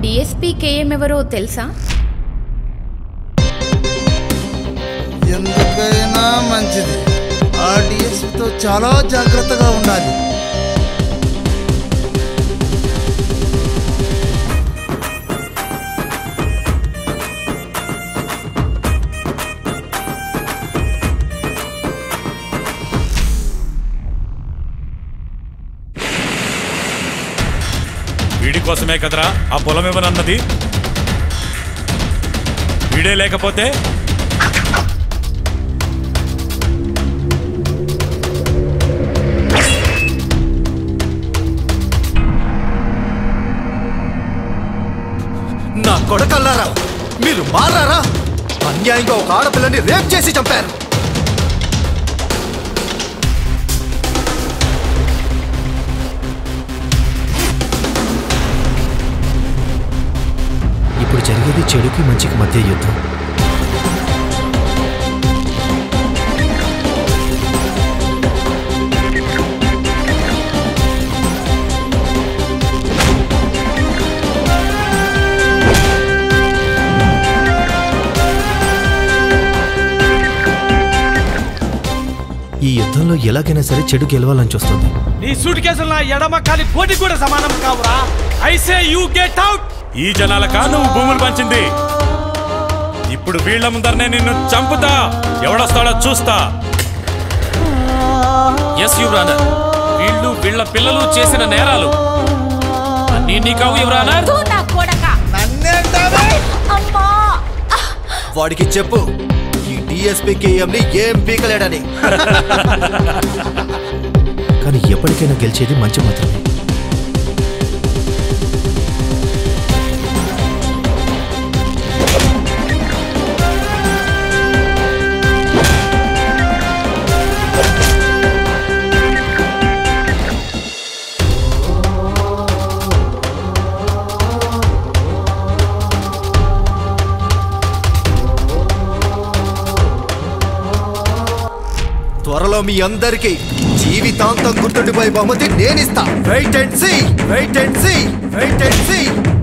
DSP KM ఎవరో తెలుసా ఎందుకైనా మంచిది ఆ డిఎస్పితో చాలా జాగ్రత్తగా ఉండాలి వీడి కోసమే కదరా ఆ పొలం ఇవ్వనన్నది వీడే లేకపోతే నా కొడకల్లారా మీరు మారారా అన్యాయంగా ఒక ఆడపిల్లని రేప్ చేసి చంపారు ఇప్పుడు జరిగేది చెడుకి మంచికి మధ్య యుద్ధం ఈ యుద్ధంలో ఎలాగైనా సరే చెడు గెలవాలని చూస్తుంది నీ సూట్ కేసులు నా ఎడమ కాలి కోటి కూడా సమానం కావురా ఐసే యూ గెట్ అవుట్ ఈ జనాలకా నువ్వు భూములు పంచింది ఇప్పుడు వీళ్ళ ముందరనే నిన్ను చంపుతా ఎవడొస్తాడో చూస్తా ఎస్ యువరానర్ వీళ్ళు వీళ్ళ పిల్లలు చేసిన నేరాలు అన్నీ నీ కావు యువరానర్ వాడికి చెప్పు ఈ డిఎస్పీ కేఎంని ఏం పీకలేడని కానీ ఎప్పటికైనా గెలిచేది మంచి మాత్రమే త్వరలో మీ అందరికీ జీవితాంతం గుర్తుండిపోయే బహుమతి నేనిస్తా wait and see wait and see wait and see